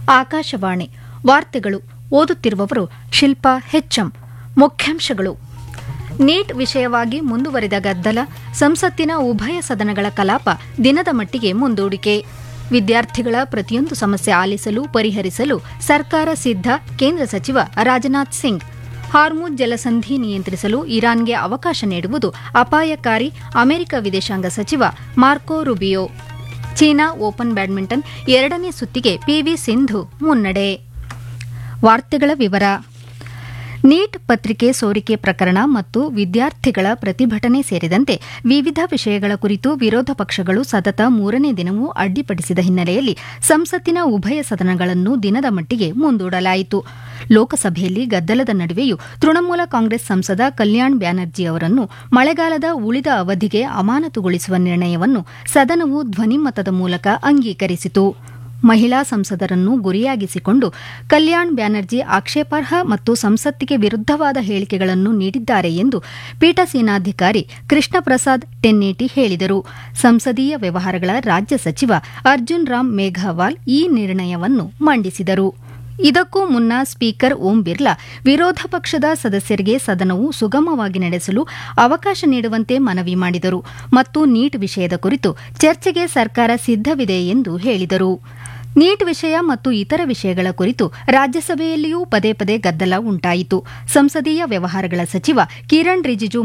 ಆಕಾಶವಾಣಿ ವಾರ್ತೆಗಳು ಓದುತ್ತಿರುವವರು ಶಿಲ್ಪಾ ಹೆಚ್ಎಂ ಮುಖ್ಯಾಂಶಗಳು ನೀಟ್ ವಿಷಯವಾಗಿ ಮುಂದುವರಿದ ಗದ್ದಲ ಸಂಸತ್ತಿನ ಉಭಯ ಸದನಗಳ ಕಲಾಪ ದಿನದ ಮಟ್ಟಿಗೆ ಮುಂದೂಡಿಕೆ ವಿದ್ಯಾರ್ಥಿಗಳ ಪ್ರತಿಯೊಂದು ಸಮಸ್ಯೆ ಆಲಿಸಲು ಪರಿಹರಿಸಲು ಸರ್ಕಾರ ಸಿದ್ಧ ಕೇಂದ್ರ ಸಚಿವ ರಾಜನಾಥ್ ಸಿಂಗ್ ಹಾರ್ಮುಜ್ ಜಲಸಂಧಿ ನಿಯಂತ್ರಿಸಲು ಇರಾನ್ಗೆ ಅವಕಾಶ ನೀಡುವುದು ಅಪಾಯಕಾರಿ ಅಮೆರಿಕ ವಿದೇಶಾಂಗ ಸಚಿವ Marco Rubio China open badminton ಎರಡನೇ ಸುತ್ತಿಗೆ ಪಿವಿ ಸಿಂಧು ಮುನ್ನಡೆ ವಾರ್ತೆಗಳ ವಿವರ ನೀಟ್ ಪತ್ರಿಕೆ ಸೋರಿಕೆ ಪ್ರಕರಣ ಮತ್ತು ವಿದ್ಯಾರ್ಥಿಗಳ ಪ್ರತಿಭಟನೆ ಸೇರಿದಂತೆ ವಿವಿಧ ವಿಷಯಗಳ ಕುರಿತು ವಿರೋಧ ಪಕ್ಷಗಳು ಸತತ ಮೂರನೇ ದಿನವೂ ಅಡ್ಡಿಪಡಿಸಿದ ಹಿನ್ನೆಲೆಯಲ್ಲಿ ಸಂಸತ್ತಿನ ಉಭಯ ಸದನಗಳನ್ನು ದಿನದ ಮಟ್ಟಿಗೆ ಮುಂದೂಡಲಾಯಿತು ಲೋಕಸಭೆಯಲ್ಲಿ ಗದ್ದಲದ ನಡುವೆಯೂ ತೃಣಮೂಲ ಕಾಂಗ್ರೆಸ್ ಸಂಸದ ಕಲ್ಯಾಣ್ ಬ್ಯಾನರ್ಜಿ ಅವರನ್ನು ಮಳೆಗಾಲದ ಉಳಿದ ಅವಧಿಗೆ ಅಮಾನತುಗೊಳಿಸುವ ನಿರ್ಣಯವನ್ನು ಸದನವು ಧ್ವನಿಮತದ ಮೂಲಕ ಅಂಗೀಕರಿಸಿತು ಮಹಿಳಾ ಸಂಸದರನ್ನು ಗುರಿಯಾಗಿಸಿಕೊಂಡು ಕಲ್ಯಾಣ್ ಬ್ಯಾನರ್ಜಿ ಆಕ್ಷೇಪಾರ್ಹ ಮತ್ತು ಸಂಸತ್ತಿಗೆ ವಿರುದ್ದವಾದ ಹೇಳಿಕೆಗಳನ್ನು ನೀಡಿದ್ದಾರೆ ಎಂದು ಪೀಠಸೇನಾಧಿಕಾರಿ ಕೃಷ್ಣ ಪ್ರಸಾದ್ ಟೆನ್ನೇಟಿ ಹೇಳಿದರು ಸಂಸದೀಯ ವ್ಯವಹಾರಗಳ ರಾಜ್ಯ ಸಚಿವ ಅರ್ಜುನ್ ರಾಮ್ ಮೇಘವಾಲ್ ಈ ನಿರ್ಣಯವನ್ನು ಮಂಡಿಸಿದರು ಇದಕ್ಕೂ ಮುನ್ನ ಸ್ಪೀಕರ್ ಓಂ ಬಿರ್ಲಾ ವಿರೋಧ ಪಕ್ಷದ ಸದಸ್ಯರಿಗೆ ಸದನವು ಸುಗಮವಾಗಿ ನಡೆಸಲು ಅವಕಾಶ ನೀಡುವಂತೆ ಮನವಿ ಮಾಡಿದರು ಮತ್ತು ನೀಟ್ ವಿಷಯದ ಕುರಿತು ಚರ್ಚೆಗೆ ಸರ್ಕಾರ ಸಿದ್ದವಿದೆ ಎಂದು ಹೇಳಿದರು ನೀಟ್ ವಿಷಯ ಮತ್ತು ಇತರ ವಿಷಯಗಳ ಕುರಿತು ರಾಜ್ಯಸಭೆಯಲ್ಲಿಯೂ ಪದೇ ಪದೇ ಗದ್ದಲ ಉಂಟಾಯಿತು ಸಂಸದೀಯ ವ್ಯವಹಾರಗಳ ಸಚಿವ ಕಿರಣ್ ರಿಜಿಜು